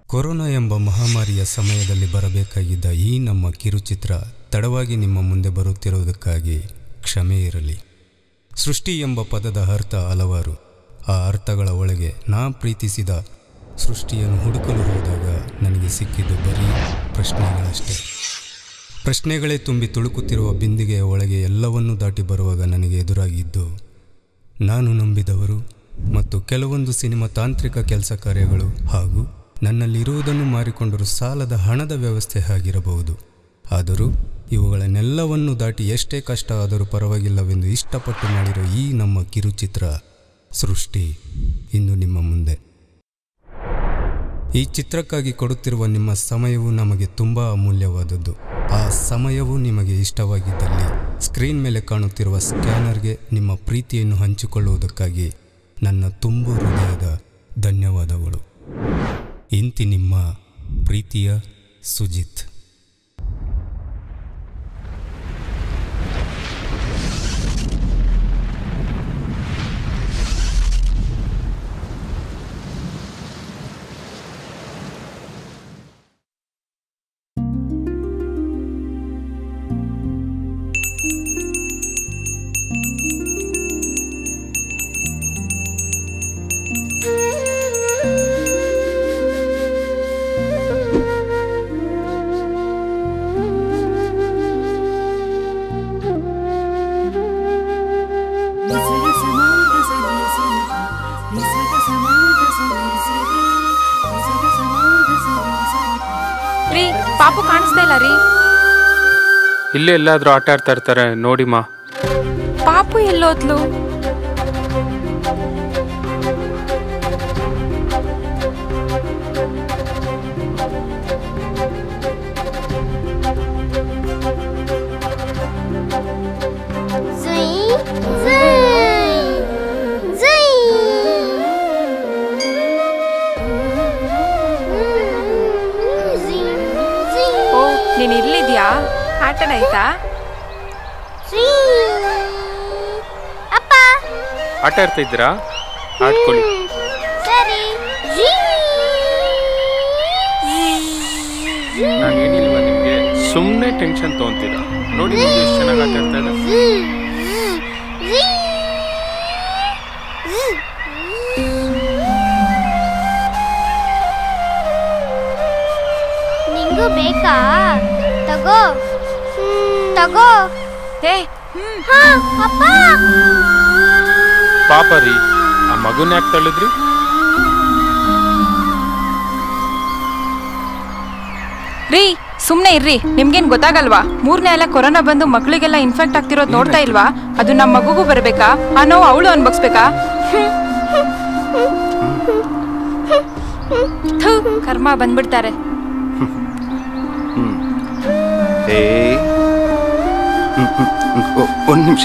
Corona ಎಂಬ ಮಹಾಮಾರಿಯ ಸಮಯದಲ್ಲಿ ಬರಬೇಕಾಗಿದ್ದ ಈ ನಮ್ಮ ಕಿರುಚಿತ್ರ ತಡವಾಗಿ ನಿಮ್ಮ ಮುಂದೆ ಬರುತ್ತಿರುವುದಕ್ಕಾಗಿ ಕ್ಷಮೆ ಇರಲಿ ಸೃಷ್ಟಿ ಎಂಬ ಪದದ ಅರ್ಥ ಹಲವಾರು ಆ ಅರ್ಥಗಳ ಒಳಗೆ ನಾ ಪ್ರೀತಿಸಿದ ಸೃಷ್ಟಿಯನ್ನು ಹುಡುಕಲು ಹೋದಾಗ ನನಗೆ ಸಿಕ್ಕಿದ್ದು ಬರೀ ಪ್ರಶ್ನೆಗಳಷ್ಟೇ ಪ್ರಶ್ನೆಗಳೇ ತುಂಬಿ ತುಳುಕುತ್ತಿರುವ ಬಿಂದಿಗೆಯ ಒಳಗೆ ಎಲ್ಲವನ್ನೂ ದಾಟಿ ಬರುವಾಗ ನನಗೆ ಎದುರಾಗಿದ್ದು ನಾನು ನಂಬಿದವರು ಮತ್ತು ಕೆಲವೊಂದು ಸಿನಿಮಾ ತಾಂತ್ರಿಕ ಕೆಲಸ ಕಾರ್ಯಗಳು ಹಾಗೂ ನನ್ನಲ್ಲಿರುವುದನ್ನು ಮಾರಿಕೊಂಡರೂ ಸಾಲದ ಹಣದ ವ್ಯವಸ್ಥೆ ಆಗಿರಬಹುದು ಆದರೂ ಇವುಗಳನ್ನೆಲ್ಲವನ್ನು ದಾಟಿ ಎಷ್ಟೇ ಕಷ್ಟ ಆದರೂ ಪರವಾಗಿಲ್ಲವೆಂದು ಇಷ್ಟಪಟ್ಟು ಮಾಡಿರೋ ಈ ನಮ್ಮ ಕಿರುಚಿತ್ರ ಸೃಷ್ಟಿ ಇಂದು ನಿಮ್ಮ ಮುಂದೆ ಈ ಚಿತ್ರಕ್ಕಾಗಿ ಕೊಡುತ್ತಿರುವ ನಿಮ್ಮ ಸಮಯವು ನಮಗೆ ತುಂಬ ಅಮೂಲ್ಯವಾದದ್ದು ಆ ಸಮಯವು ನಿಮಗೆ ಇಷ್ಟವಾಗಿದ್ದಲ್ಲಿ ಸ್ಕ್ರೀನ್ ಮೇಲೆ ಕಾಣುತ್ತಿರುವ ಸ್ಕ್ಯಾನರ್ಗೆ ನಿಮ್ಮ ಪ್ರೀತಿಯನ್ನು ಹಂಚಿಕೊಳ್ಳುವುದಕ್ಕಾಗಿ ನನ್ನ ತುಂಬು ಹೃದಯದ ಧನ್ಯವಾದಗಳು ಇಂತಿ ನಿಮ್ಮ ಪ್ರೀತಿಯ ಸುಜಿತ್ ರೀ ಪಾಪು ಕಾಣಿಸ್ತಾ ಇಲ್ಲ ರೀ ಇಲ್ಲೇ ಎಲ್ಲಾದ್ರೂ ಆಟ ಆಡ್ತಾ ಇರ್ತಾರೆ ನೋಡಿ ಮಾ ಪಾಪು ಎಲ್ಲೋದ್ಲು Zui, zui, zui. Zui, zui, ಓ ನೀನ್ ಇಲ್ಲಿದ್ಯಾ ಆಟನ ಆಯ್ತಾ zui. ಅಪ್ಪ ಆಟ ಆಡ್ತಾ ಇದ್ದೀರಾ ಆಡ್ಕೊಳ್ಳಿ ಹ್ಮ್, ಸರಿ zui. ನಾನು ಏನಿಲ್ವಾ ನಿಮಗೆ ಸುಮ್ಮನೆ ಟೆನ್ಷನ್ ತೊಗೊಂತೀರಾ ನೋಡಿ ನಿಮ್ಗೆ ಎಷ್ಟು ಚೆನ್ನಾಗಿ ಆಟ ಆಡ್ತಾ ಇದೆ Zui, zui. ನಿಂಗೂ ಬೇಕಾ ತಗೋ ತಗೋ ಏ ಹ್ಮ್ ಹಾ ಅಪ್ಪ ಪಾಪ ರೀ ಆ ಮಗುನ ಯಾಕೆ ತಳ್ಳಿದ್ರಿ ರೀ ಸುಮ್ನೆ ಇರ್ರಿ ನಿಮ್ಗೇನ್ ಗೊತ್ತಾಗಲ್ವಾ ಮೂರನೇ ಅಲ್ಲ ಕೊರೋನಾ ಬಂದು ಮಕ್ಳಿಗೆಲ್ಲ ಇನ್ಫೆಕ್ಟ್ ಆಗ್ತಿರೋದು ನೋಡ್ತಾ ಇಲ್ವಾ ಅದು ನಮ್ಮ ಮಗುಗೂ ಬರ್ಬೇಕಾ ಆ ನೋವು ಅವಳು ಅನ್ಭವಿಸ್ಬೇಕಾ ಥು, ಕರ್ಮ ಬಂದ್ಬಿಡ್ತಾರೆ ಏ ಒಂದು ನಿಮಿಷ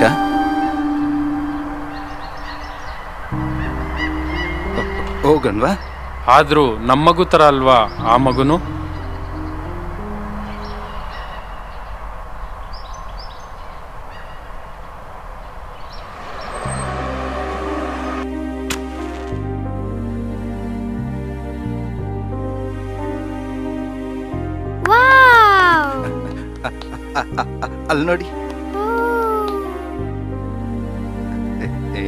ಹೋಗಣ್ವಾ ಆದ್ರೂ ನಮ್ಮ ಮಗು ತರ ಅಲ್ವಾ ಆ ಮಗುನು ವಾವ್ ಅಲ್ಲಿ ನೋಡಿ ಏ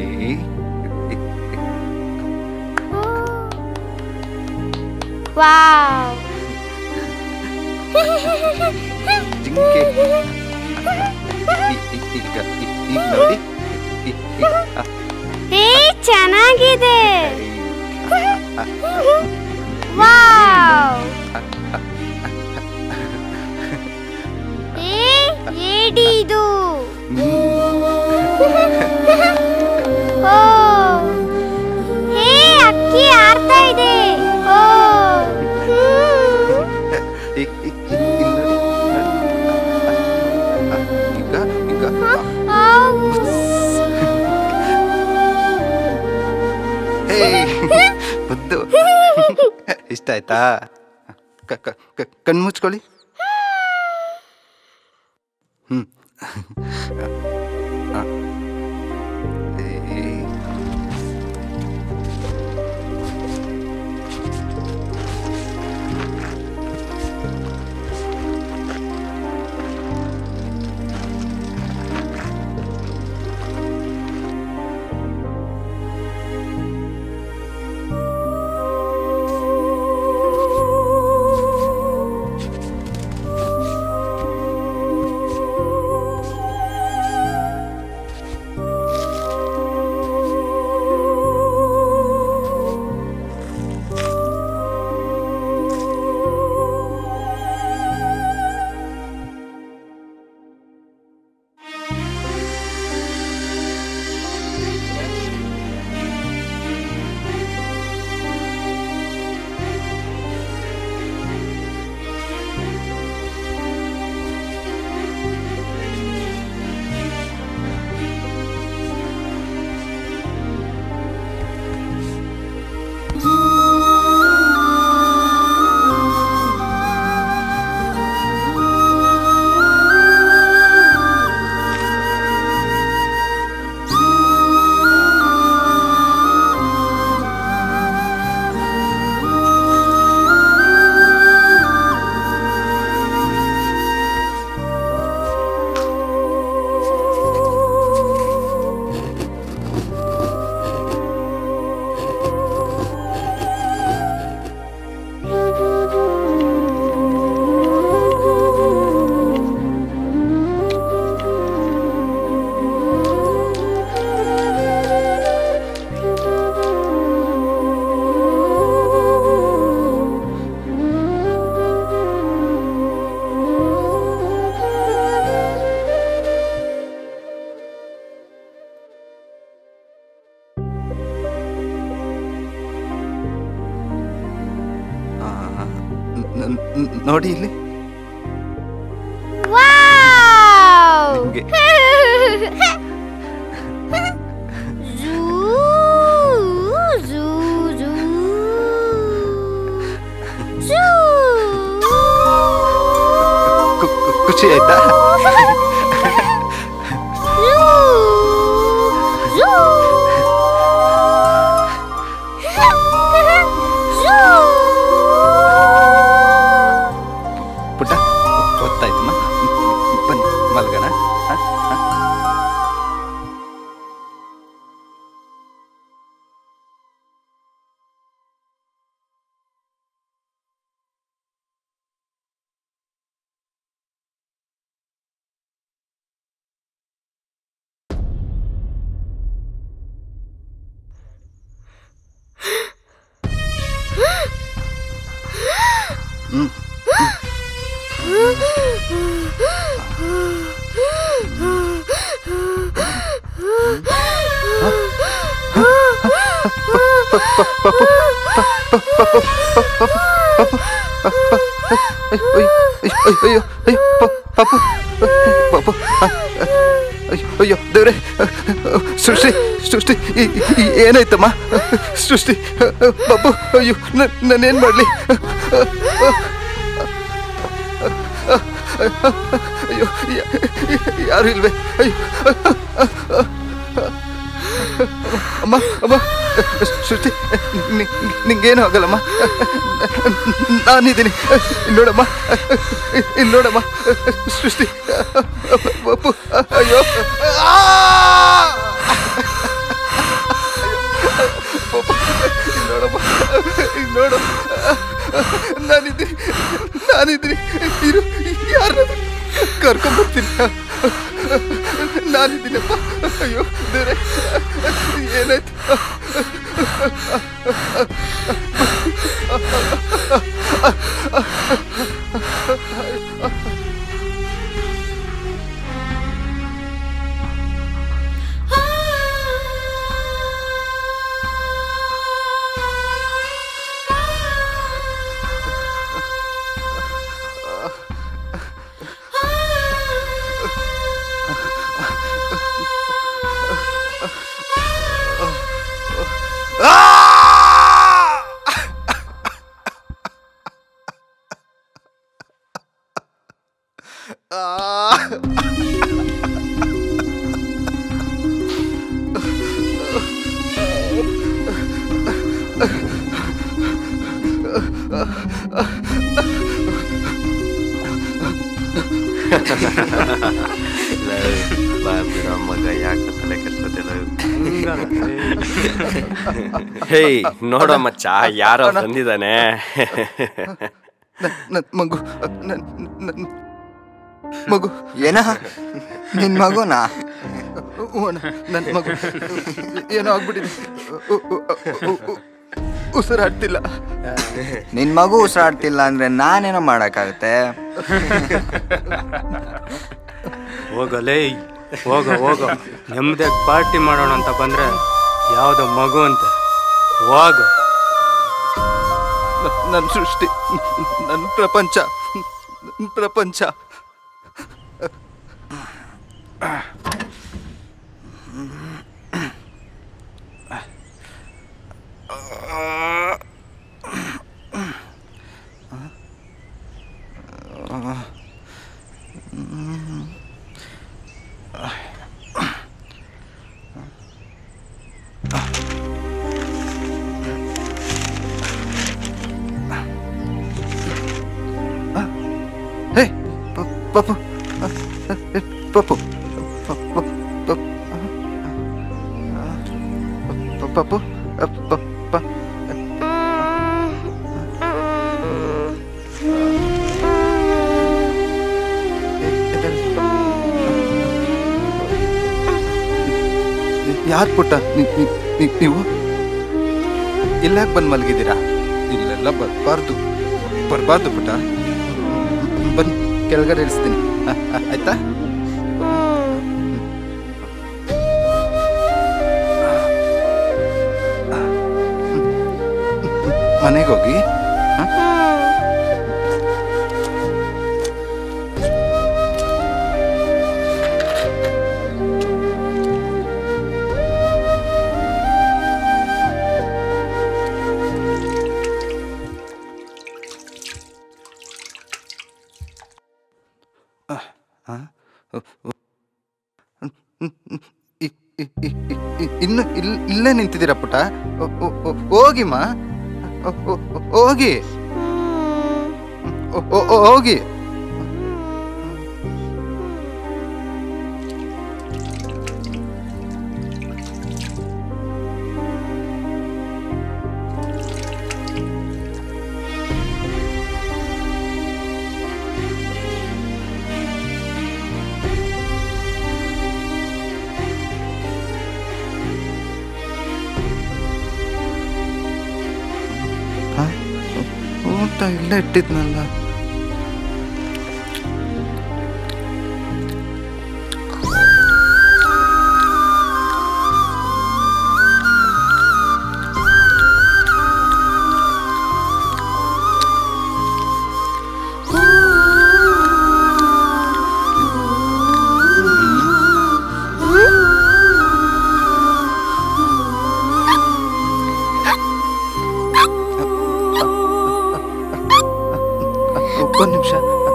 ವಾವ್ ಜಿಂಕೆ ಈ- ಈ- ಈಗ ಈ- ಈಗ ನೋಡಿ ಈ- ಈ- ಆ, ಹೇ ಚೆನ್ನಾಗಿದೆ ಆ, ವಾವ್ ಏ ಏಡಿ ಇದು ಓ ಹೇ ಅಕ್ಕಿ ಆಡ್ತಾ ಇದೆ ಓ ಹ್ಮ್. ಈ- ಈ- ಈ- ಇಲ್ಲಿ ನೋಡಿ, ನೋಡಿ. ಆ, ಈಗ ಈಗ ಆ, ಆವ್. ಹೇ ಮುದ್ದು ಇಷ್ಟ ಆಯ್ತಾ ಕ- ಕ- ಕ- ಕಣ್ಣ್ ಮುಚ್ಕೊಳ್ಳಿ ಹ್ಮ್ ಆ. ಏ. ನ- ನ- ನೋಡಿ ಇಲ್ಲಿ ವಾವ್ ನಿಮ್ಗೆ. ಝೂ ಝೂ ಝೂ ಝೂ ಕು- ಕು- ಖುಷಿ ಆಯ್ತಾ ಝೂ ಝೂ ಪುಟ್ಟ ಗೊತ್ತಾಯ್ತಮ್ಮ ಬನ್ನಿ ಮಲ್ಗಣ ಹ? ಹ? ಅಯ್ಯೋ ಅಯ್ಯೋ ಅಯ್ಯೋ ಪ- ಪಾಪು ಪಾಪು ಅಯ್ಯೋ ಅಯ್ಯೋ ದೇವ್ರೆ ಸೃಷ್ಟಿ ಸೃಷ್ಟಿ ಈ- ಈ- ಏನಾಯ್ತಮ್ಮ ಸೃಷ್ಟಿ ಪಾಪು ಅಯ್ಯೋ ನಾನೇನು ಮಾಡಲಿ ಅಯ್ಯೋ ಯಾ- ಯಾರು ಇಲ್ವೇ ಅಯ್ಯೋ ಅಮ್ಮ ಅಮ್ಮ ಸೃಷ್ಟಿ ನಿ- ನಿಂಗೇನು ಆಗಲ್ಲಮ್ಮ ನಾನಿದ್ದೀನಿ ಇಲ್ಲಿ ನೋಡಮ್ಮ ಇಲ್ಲಿ ನೋಡಮ್ಮ ಸೃಷ್ಟಿ ಅಪ್ಪು ಅಯ್ಯೋ ಆ! ಪಾಪ, ಇಲ್ಲಿ ನೋಡಮ್ಮ ಇಲ್ಲಿ ನೋಡು ನಾನಿದ್ದೀನಿ ನಾನಿದ್ದೀನಿ ಇರು ಯಾರಾದ್ರೂ ಕರ್ಕೊಂಡ್ಬರ್ತೀನಿ ನಾನಿದ್ದೀನಪ್ಪ ಅಯ್ಯೋ ದೇವ್ರೆ ಏನಾಯ್ತು ಮಗ ಯಾಕೆ ತಲೆ ಕೆಡ್ಸ್ಕೊತಿಲ್ಲ ಹೇಯ್ ನೋಡೋ ಮಚ್ಚ ಯಾರೋ ಬಂದಿದ್ದಾನೆ ನನ್ನ ಮಗು ನನ್ನ ನನ್ನ ಮಗು ಏನ ನಿನ್ ಮಗುನಾ ನನ್ನ ಮಗು ಏನೋ ಆಗ್ಬಿಟ್ಟಿದೆ ಉ- ಉ- ಉ- ಉ- ಉಸಿರಾಡ್ತಿಲ್ಲ ನಿನ್ ಮಗು ಉಸಿರಾಡ್ತಿಲ್ಲ ಅಂದ್ರೆ ನಾನೇನೋ ಮಾಡಕ್ಕಾಗತ್ತೆ ಹೋಗಲೇ ಹೋಗ ಹೋಗ ನೆಮ್ಮದಿಯಾಗಿ ಪಾರ್ಟಿ ಮಾಡೋಣ ಅಂತ ಬಂದ್ರೆ ಯಾವುದೋ ಮಗು ಅಂತ ಹೋಗ ನನ್ನ ಸೃಷ್ಟಿ ನನ್ನ ಪ್ರಪಂಚ ನನ್ ಪ್ರಪಂಚ ಹೇ ಪ- ಪಪ್ಪು ಅ, ಅ, ಎ, ಪಪ್ಪು ಪ- ಪ- ಪ- ಆ, ಪ- ಪಪ್ಪು ಅ, ಪ- ಪ- ಎ- ಎದೆಲ್- ಯಾರು ಪುಟ್ಟ ನಿ- ನಿ- ನಿ- ನೀವು ಇಲ್ಲಾಕ್ ಬಂದು ಮಲಗಿದ್ದೀರಾ ಇಲ್ಲೆಲ್ಲ ಬರಬಾರ್ದು ಬರಬಾರ್ದು ಪುಟ್ಟ ಬನ್ನಿ ಕೆಳಗಡೆ ಇಳಿಸ್ತೀನಿ ಆ- ಆ- ಆಯ್ತಾ ಮನೆಗೆ ಹೋಗಿ ಆ? ಇನ್ನು ಇಲ್ ಇಲ್ಲೇ ನಿಂತಿದ್ದೀರಾ ಪುಟ ಓ- ಓ- ಓ- ಹೋಗಿಮ್ಮ ಓ- ಓ- ಓ- ಹೋಗಿ ಓ- ಓ- ಓ- ಹೋಗಿ ಹ? ಊಟ ಇಲ್ಲೇ ಇಟ್ಟಿದ್ನಲ್ಲ ಒಂದು ನಿಮಿಷ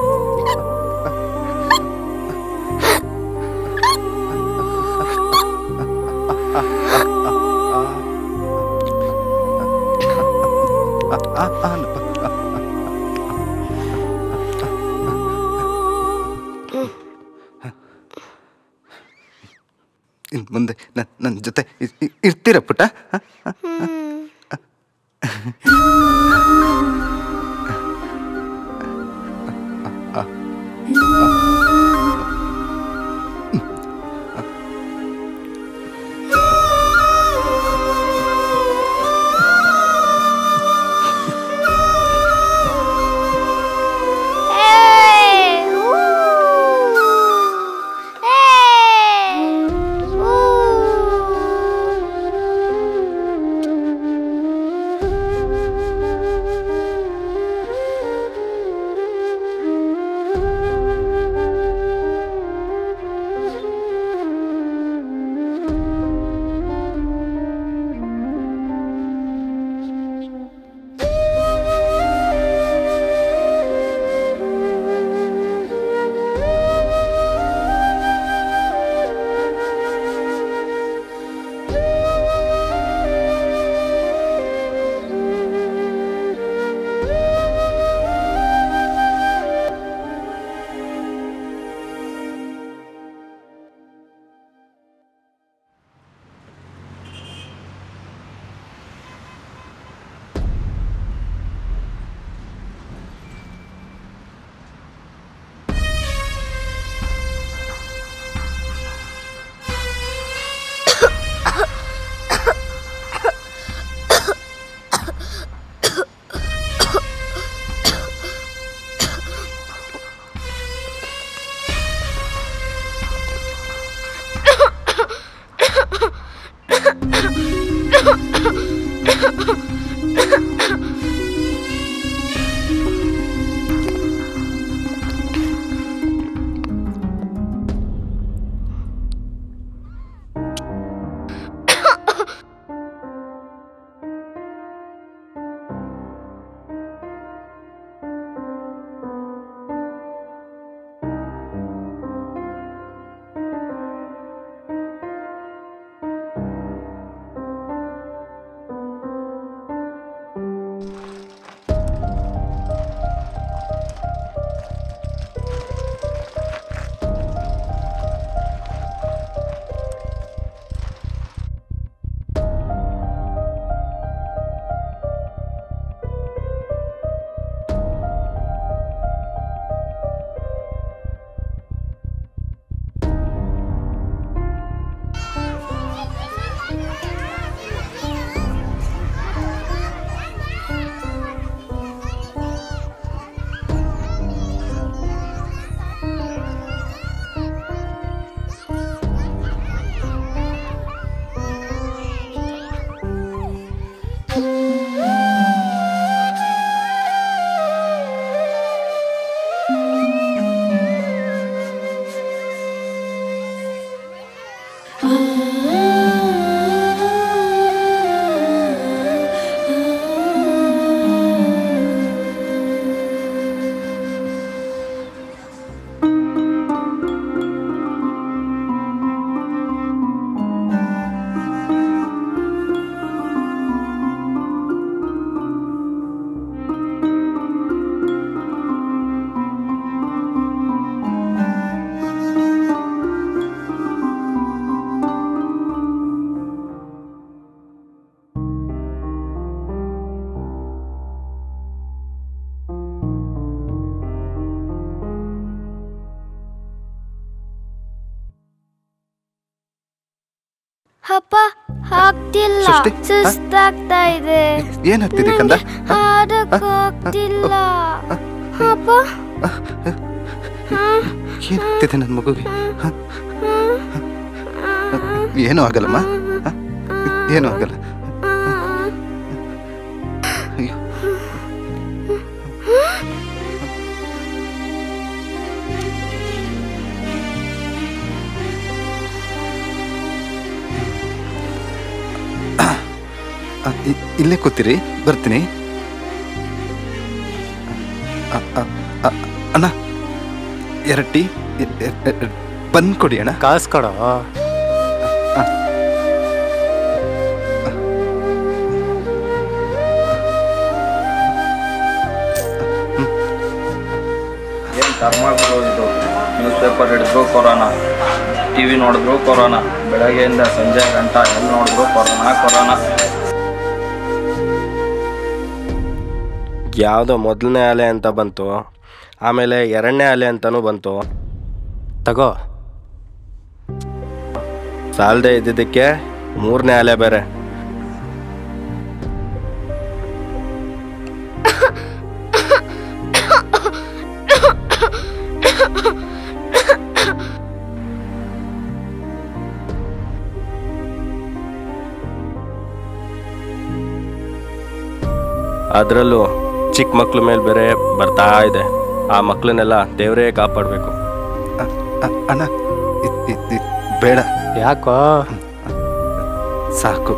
ಇನ್ ಮುಂದೆ ನನ್ನ ಜೊತೆ ಇ- ಇ- ಇರ್ತೀರಾ ಪುಟ ಹ? Hey! Ooh! Hey! Ooh! ಅಪ್ಪ ಆಗ್ತಿಲ್ಲ ಸೃಷ್ಟಿ, ಹ? ಸುಸ್ತಾಗ್ತಾ ಇದೆ ಏನಾಗ್ತಿದೆ ಕಂದ ಹ? ಆಡಕ್ ಆಗ್ತಿಲ್ಲ ಅಪ್ಪ ಏನಾಗ್ತಿದೆ ನನ್ನ ಮಗುಗೆ ಹ? ಏನೂ ಆಗಲ್ಲಮ್ಮ ಹ? ಏನೂ ಆಗಲ್ಲ ಅಯ್ಯೋ ಆ, ಇ- ಇಲ್ಲೇ ಕೂತಿರಿ ಬರ್ತೀನಿ ಆ, ಆ, ಆ, ಅಣ್ಣ ಎರಡು ಟೀ ಎ- ಎ- ಎ- ಬಂದ್ ಕೊಡಿ ಅಣ್ಣ ಕಾಸು ಕೊಡೋ ಏನು ಕರ್ಮ ಗುರು ಇದು ನ್ಯೂಸ್ ಪೇಪರ್ ಹಿಡಿದ್ರು ಕೊರೋನಾ ಟಿ ವಿ ನೋಡಿದ್ರು ಕೊರೋನಾ ಬೆಳಗ್ಗೆಯಿಂದ ಸಂಜೆ ಗಂಟ ಎಲ್ಲಿ ನೋಡಿದ್ರು ಕೊರೋನಾ ಕೊರೋನಾ ಯಾವುದೋ ಮೊದಲನೇ ಅಲೆ ಅಂತ ಬಂತು ಆಮೇಲೆ ಎರಡನೇ ಅಲೆ ಅಂತಲೂ ಬಂತು ತಗೋ ಸಾಲದೆ ಇದ್ದಿದ್ದಕ್ಕೆ ಮೂರನೇ ಅಲೆ ಬೇರೆ ಅದರಲ್ಲೂ ಚಿಕ್ಕ ಮಕ್ಳ ಮೇಲೆ ಬೇರೆ ಬರ್ತಾ ಇದೆ ಆ ಮಕ್ಕಳನ್ನೆಲ್ಲ ದೇವರೇ ಕಾಪಾಡಬೇಕು ಅ- ಅ- ಅಣ್ಣ ಇ- ಇ- ಇ- ಬೇಡ ಯಾಕೋ ಸಾಕು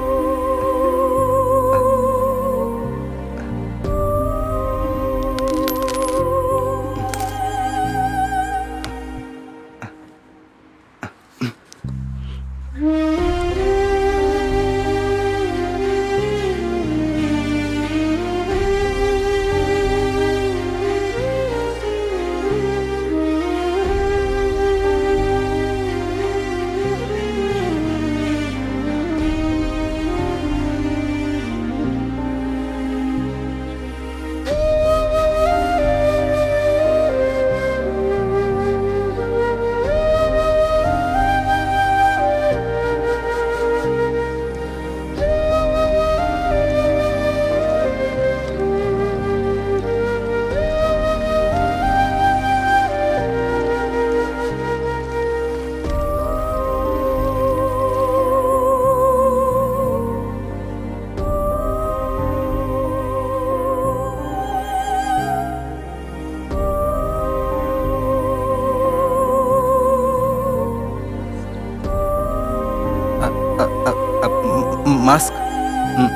ಮಾಸ್ಕ್ ಹ್ಮ್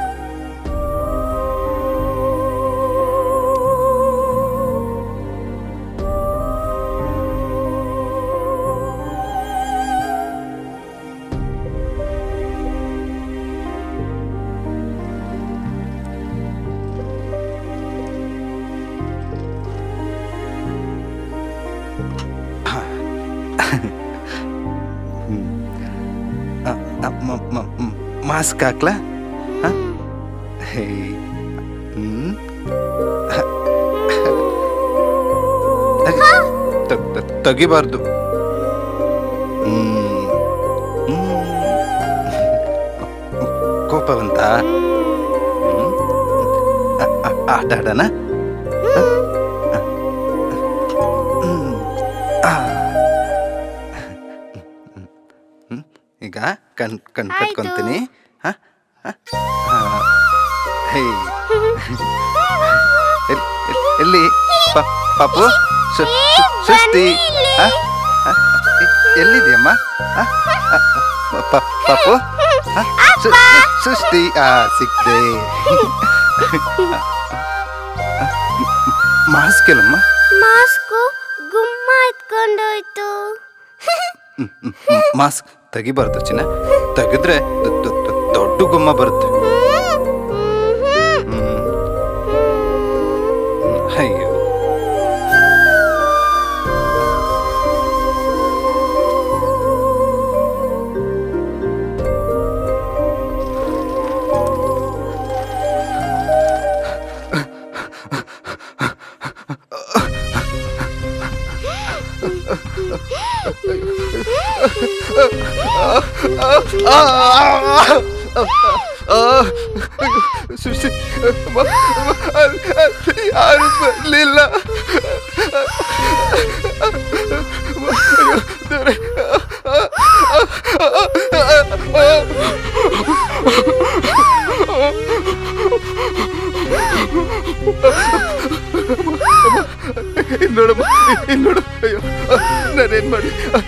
ಅ- ಅ- ಮ- ಮ- ಮ್- ಮಾಸ್ಕ್ ಹಾಕ್ಲಾ ಹ? ಹೇ ಹ್ಮ್ ತ- ತ- ತೆಗಿಬಾರ್ದು ಹ್ಮ್ ಹ್ಮ್. ಕೋಪ ಬಂತ ಹ್ಮ್. ಆ- ಆ- ಆಟ ಆಡೋಣ ಹ? ಹ್ಮ್. ಆ. ಹ್ಮ್. ಈಗ ಕಣ್ ಕಣ್ ಕಟ್ಕೊಂತೀನಿ ಹ? ಹ? ಆ. ಹೇ ಎಲ್- ಎಲ್- ಎಲ್ಲಿ ಪ- ಪಾಪು ಸು- ಸು- ಸೃಷ್ಟಿ ಹ? ಹ? ಎ- ಎಲ್ಲಿದ್ಯಮ್ಮ ಹ? ಹ? ಪ- ಪಾಪು ಹ? ಸು- ಸು- ಸೃಷ್ಟಿ ಆ ಸಿಕ್ತೆ ಮಾಸ್ಕ್ ಎಲ್ಲಮ್ಮ ಮಾಸ್ಕು ಗುಮ್ಮ ಎತ್ಕೊಂಡೋಯ್ತು ಮಾಸ್ಕ್ ತೆಗಿಬಾರ್ದು ಚಿನ್ನ ತೆಗೆದ್ರೆ ದ- ದ- ದ- ದೊಡ್ಡ ಗುಮ್ಮ ಬರುತ್ತೆ ಹ್ಮ್. ಅಯ್ಯೋ ಆ, ಆ, ಆ, ಸುಶಿ ಮ- ಮ- ಅಲ್ಲಿ ಯಾರು ಬರಲಿಲ್ಲ ದೇವ್ರೆ ಇಲ್ಲಿ ನೋಡಮ್ಮ ಇಲ್ಲಿ ನೋಡು ಅಯ್ಯೋ ನಾನೇನ್ ಮಾಡಿ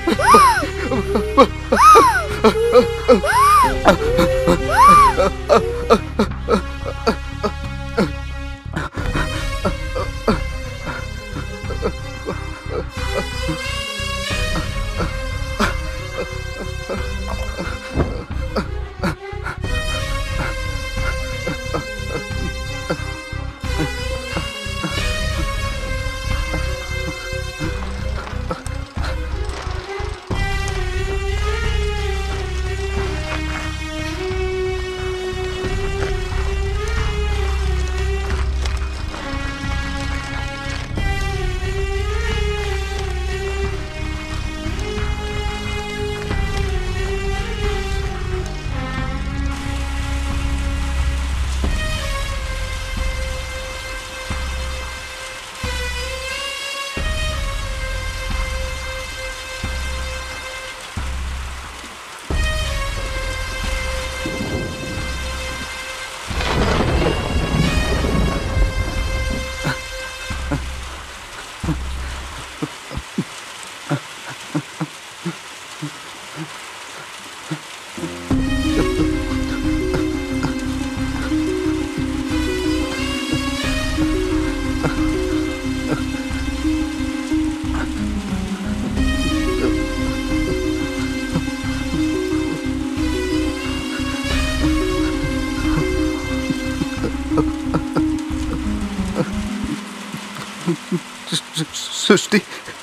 ಸೃಷ್ಟಿ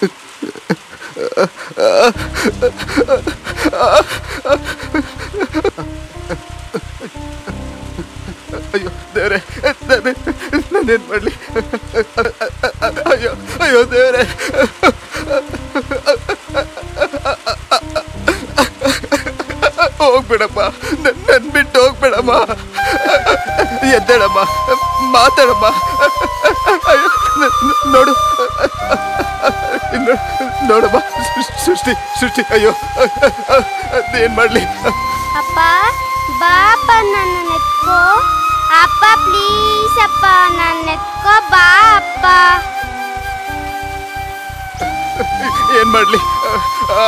ಅಯ್ಯೋ ದೇವ್ರೆ ನಾನೇ ನಾನೇನ್ ಮಾಡ್ಲಿ ಅಯ್ಯೋ ಅಯ್ಯೋ ದೇವ್ರೆ ಹೋಗ್ಬೇಡಮ್ಮ ನನ್ ನನ್ ಬಿಟ್ಟು ಹೋಗ್ಬೇಡಮ್ಮ ಎದ್ದೇಳಮ್ಮ ಮಾತಾಡಮ್ಮ ಅಯ್ಯೋ ನ- ನ- ನೋಡು ಇನ್ನು ನೋಡಮ್ಮ ಸೃ- ಸೃಷ್ಟಿ ಸೃಷ್ಟಿ ಅಯ್ಯೋ ಏನ್ ಮಾಡ್ಲಿ ಅಪ್ಪ ಬಾಪ ನನ್ನ ನೆತ್ಕೋ ಅಪ್ಪ ಪ್ಲೀಸ್ ಅಪ್ಪ ನನ್ನ ನೆತ್ಕೋ ಬಾ ಅಪ್ಪ ಏನ್ ಮಾಡ್ಲಿ ಆ,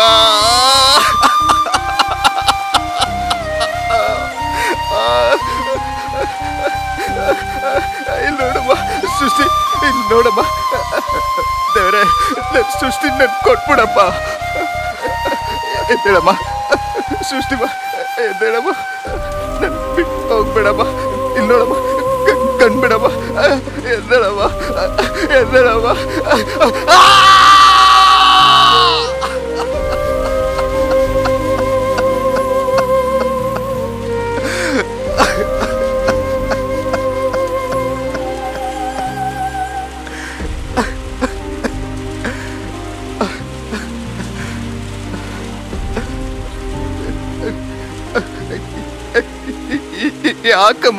ಇಲ್ಲಿ ನೋಡಮ್ಮ ಸೃಷ್ಟಿ ಇಲ್ಲಿ ನೋಡಮ್ಮ ದೇವ್ರೆ ನನ್ ಸೃಷ್ಟಿ ನನ್ ಕೊಟ್ಬಿಡಪ್ಪ ಎದ್ದೇಳಮ್ಮ ಸೃಷ್ಟಿ ಬಾ ಎದ್ದೇಳಮ್ಮ ನನ್ ಬಿಟ್ಟು ಹೋಗ್ಬೇಡಮ್ಮ ಇಲ್ಲಿ ನೋಡಮ್ಮ ಕಣ್- ಕಣ್ಬಿಡಮ್ಮ ಎದ್ದೇಳಮ್ಮ ಎದ್ದೇಳಮ್ಮ ಆ! ಯಾಕಮ್ಮ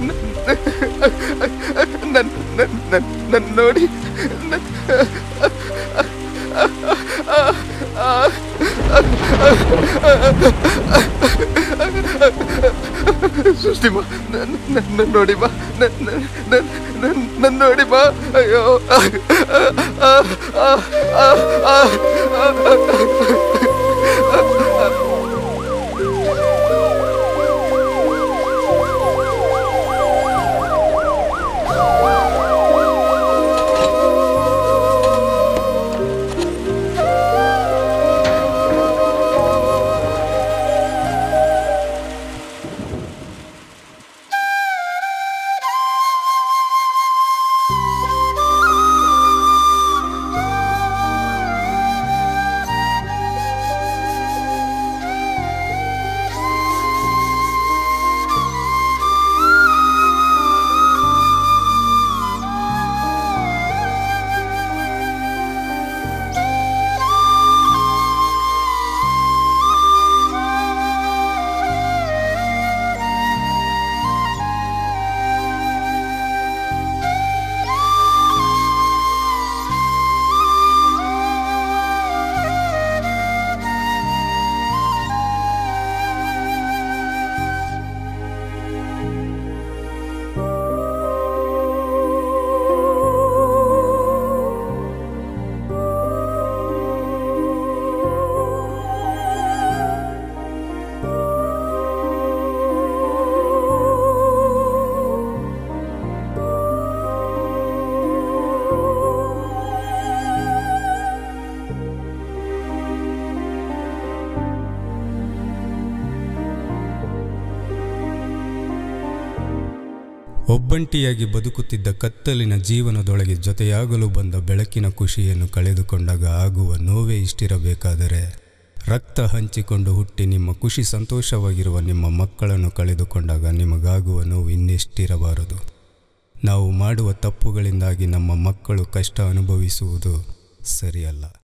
ನನ್ ನನ್ ನನ್ ನನ್ ನೋಡಿ ನನ್- ಸೃಷ್ಟಿಮ್ಮ ನನ್ನ ನೋಡಿಮ್ಮ ನನ್ನ ನನ್ನ ನೋಡಿಮ್ಮ ಅಯ್ಯೋ ಒಬ್ಬಂಟಿಯಾಗಿ ಬದುಕುತ್ತಿದ್ದ ಕತ್ತಲಿನ ಜೀವನದೊಳಗೆ ಜೊತೆಯಾಗಲು ಬಂದ ಬೆಳಕಿನ ಖುಷಿಯನ್ನು ಕಳೆದುಕೊಂಡಾಗ ಆಗುವ ನೋವೇ ಇಷ್ಟಿರಬೇಕಾದರೆ ರಕ್ತ ಹಂಚಿಕೊಂಡು ಹುಟ್ಟಿ ನಿಮ್ಮ ಖುಷಿ ಸಂತೋಷವಾಗಿರುವ ನಿಮ್ಮ ಮಕ್ಕಳನ್ನು ಕಳೆದುಕೊಂಡಾಗ ನಿಮಗಾಗುವ ನೋವು ಇನ್ನೆಷ್ಟಿರಬಾರದು ನಾವು ಮಾಡುವ ತಪ್ಪುಗಳಿಂದಾಗಿ ನಮ್ಮ ಮಕ್ಕಳು ಕಷ್ಟ ಅನುಭವಿಸುವುದು ಸರಿಯಲ್ಲ